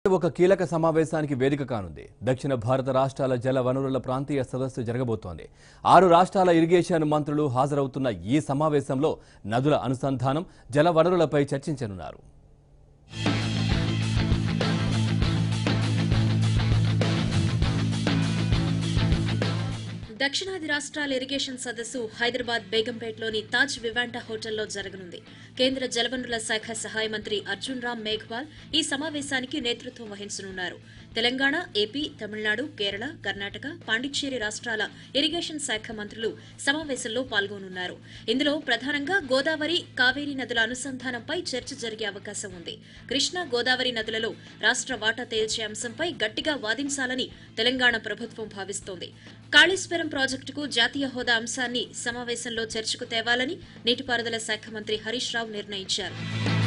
ఒక కీలక సమావేశానికి వేదిక కానుంది దక్షిణ భారత రాష్ట్రాల జల వనరుల ప్రాంతీయ సదస్సు జరగబోతోంది ఆరు రాష్ట్రాల ఇరిగేషన్ మంత్రులు హాజరవుతున్న ఈ సమావేశంలో నదుల అనుసంధానం జల వనరులపై చర్చించనున్నారు దక్షిణాది రాష్ట్రాల ఇరిగేషన్ సదస్సు హైదరాబాద్ బేగంపేటలోని తాజ్ వివాంటా హోటల్లో జరగనుంది కేంద్ర జలవనరుల శాఖ సహాయ మంత్రి అర్జున్ రామ్ మేఘ్వాల్ ఈ సమావేశానికి నేతృత్వం వహించనున్నారు తెలంగాణ ఏపీ తమిళనాడు కేరళ కర్ణాటక పాండిచ్చేరి రాష్ట్రాల ఇరిగేషన్ శాఖ మంత్రులు సమావేశంలో పాల్గొనున్నారు ఇందులో ప్రధానంగా గోదావరి కావేరీ నదుల అనుసంధానంపై చర్చ జరిగే అవకాశం ఉంది కృష్ణా గోదావరి నదులలో రాష్ట్ర వాటా తేల్చే అంశంపై గట్టిగా వాదించాలని తెలంగాణ ప్రభుత్వం భావిస్తోంది కాళేశ్వరం ప్రాజెక్టుకు జాతీయ హోదా అంశాన్ని సమావేశంలో చర్చకు తేవాలని నీటిపారుదల శాఖ మంత్రి హరీష్ రావు నిర్ణయించారు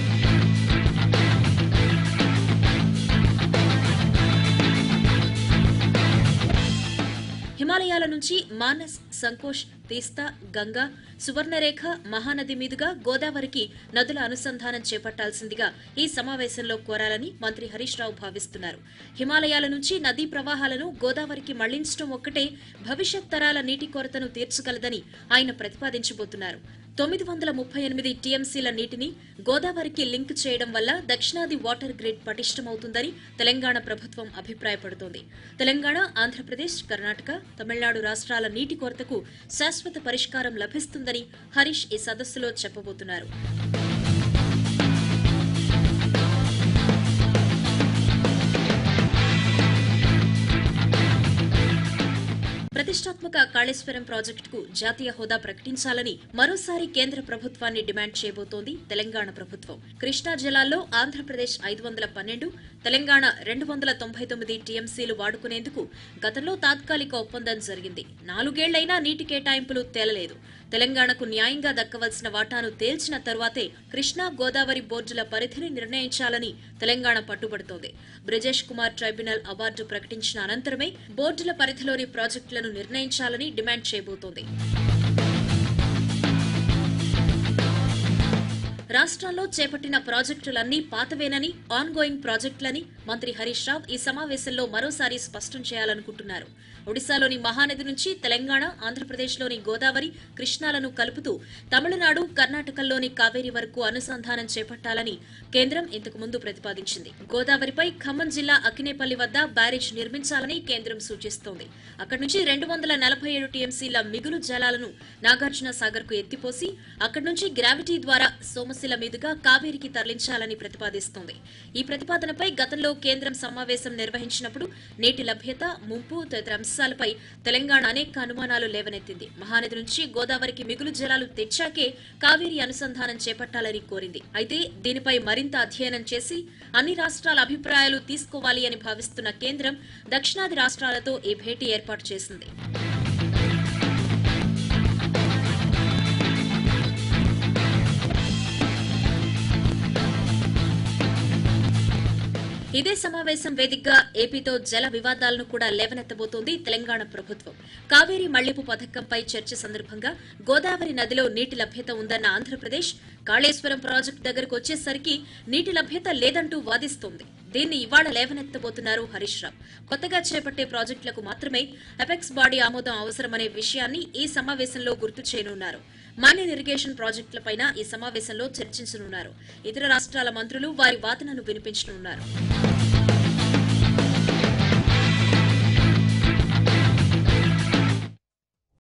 హిమాలయాల నుంచి మానస్ సంకోష్ తీస్తా గంగా సువర్ణరేఖ మహానది మీదుగా గోదావరికి నదుల అనుసంధానం చేపట్టాల్సిందిగా ఈ సమావేశంలో కోరాలని మంత్రి హరీష్ రావు భావిస్తున్నారు హిమాలయాల నుంచి నదీ ప్రవాహాలను గోదావరికి మళ్లించడం ఒక్కటే భవిష్యత్ తరాల నీటి కొరతను తీర్చగలదని ఆయన ప్రతిపాదించబోతున్నారు తొమ్మిది వందల ముప్పై ఎనిమిది టీఎంసీల నీటిని గోదావరికి లింక్ చేయడం వల్ల దక్షిణాది వాటర్ గ్రిడ్ పటిష్టమవుతుందని తెలంగాణ ప్రభుత్వం అభిప్రాయపడుతోంది తెలంగాణ ఆంధ్రప్రదేశ్ కర్ణాటక తమిళనాడు రాష్ట్రాల నీటి కొరతకు శాశ్వత పరిష్కారం లభిస్తుందని హరీష్ ఈ సదస్సులో చెప్పబోతున్నారు ప్రతిష్టాత్మక కాళేశ్వరం ప్రాజెక్టుకు జాతీయ హోదా ప్రకటించాలని మరోసారి కేంద్ర ప్రభుత్వాన్ని డిమాండ్ చేయబోతోంది తెలంగాణ ప్రభుత్వం కృష్ణా జిల్లాల్లో ఆంధ్రప్రదేశ్ ఐదు వందల పన్నెండు తెలంగాణ రెండు వందల తొంభై తొమ్మిది టీఎంసీలు వాడుకునేందుకు గతంలో తాత్కాలిక ఒప్పందం జరిగింది నాలుగేళ్లైనా నీటి కేటాయింపులు తేలలేదు తెలంగాణకు న్యాయంగా దక్కవలసిన వాటాను తేల్చిన తరువాతే కృష్ణా గోదావరి బోర్డుల పరిధిని నిర్ణయించాలని తెలంగాణ పట్టుబడుతోంది బ్రిజేష్ కుమార్ ట్రైబ్యునల్ అవార్డు ప్రకటించిన అనంతరమే బోర్డుల పరిధిలోని ప్రాజెక్టులను నిర్ణయించాలని డిమాండ్ చేయబోతోంది రాష్ట్రంలో చేపట్టిన ప్రాజెక్టులన్నీ పాతవేనని ఆన్ గోయింగ్ ప్రాజెక్టులని మంత్రి హరీష్ రావు ఈ సమావేశంలో మరోసారి స్పష్టం చేయాలనుకుంటున్నారు ఒడిశాలోని మహానది నుంచి తెలంగాణ ఆంధ్రప్రదేశ్లోని గోదావరి కృష్ణాలను కలుపుతూ తమిళనాడు కర్ణాటకల్లోని కావేరి వరకు అనుసంధానం చేపట్టాలని కేంద్రం ఇంతకు ముందు ప్రతిపాదించింది గోదావరిపై ఖమ్మం జిల్లా అకినేపల్లి వద్ద బ్యారేజ్ నిర్మించాలని కేంద్రం సూచిస్తోంది అక్కడి నుంచి రెండు వందల నలభై ఏడు టీఎంసీల మిగులు జలాలను నాగార్జున సాగర్ కు ఎత్తిపోసి అక్కడి నుంచి గ్రావిటీ ద్వారా సోమశిల మీదుగా కావేరికి తరలించాలని ప్రతిపాదిస్తోంది ఈ ప్రతిపాదనపై గతంలో కేంద్రం సమావేశం నిర్వహించినప్పుడు నీటి లభ్యత ముంపు తదితర అంశాలపై తెలంగాణ అనేక అనుమానాలు లేవనెత్తింది మహానది నుంచి గోదావరికి మిగులు జలాలు తెచ్చాకే కావేరి అనుసంధానం చేపట్టాలని కోరింది అయితే దీనిపై మరింత అధ్యయనం చేసి అన్ని రాష్ట్రాల అభిప్రాయాలు తీసుకోవాలి అని భావిస్తున్న కేంద్రం దక్షిణాది రాష్ట్రాలతో ఈ భేటీ ఏర్పాటు చేసింది ఇదే సమావేశం వేదికగా ఏపీతో జల వివాదాలను కూడా లేవనెత్తబోతోంది తెలంగాణ ప్రభుత్వం కావేరీ మళ్లింపు పథకంపై చర్చ సందర్భంగా గోదావరి నదిలో నీటి లభ్యత ఉందన్న ఆంధ్రప్రదేశ్ కాళేశ్వరం ప్రాజెక్టు దగ్గరకు వచ్చేసరికి నీటి లభ్యత లేదంటూ వాదిస్తోంది దీన్ని ఇవాళ లేవనెత్తబోతున్నారు హరీష్ రావు కొత్తగా చేపట్టే ప్రాజెక్టులకు మాత్రమే అపెక్స్ బాడీ ఆమోదం అవసరమనే విషయాన్ని ఈ సమావేశంలో గుర్తు చేయనున్నారు మైనర్ ఇరిగేషన్ ప్రాజెక్టులపైన ఈ సమావేశంలో చర్చించనున్నారు ఇతర రాష్ట్రాల మంత్రులు వారి వాదనను వినిపించనున్నారు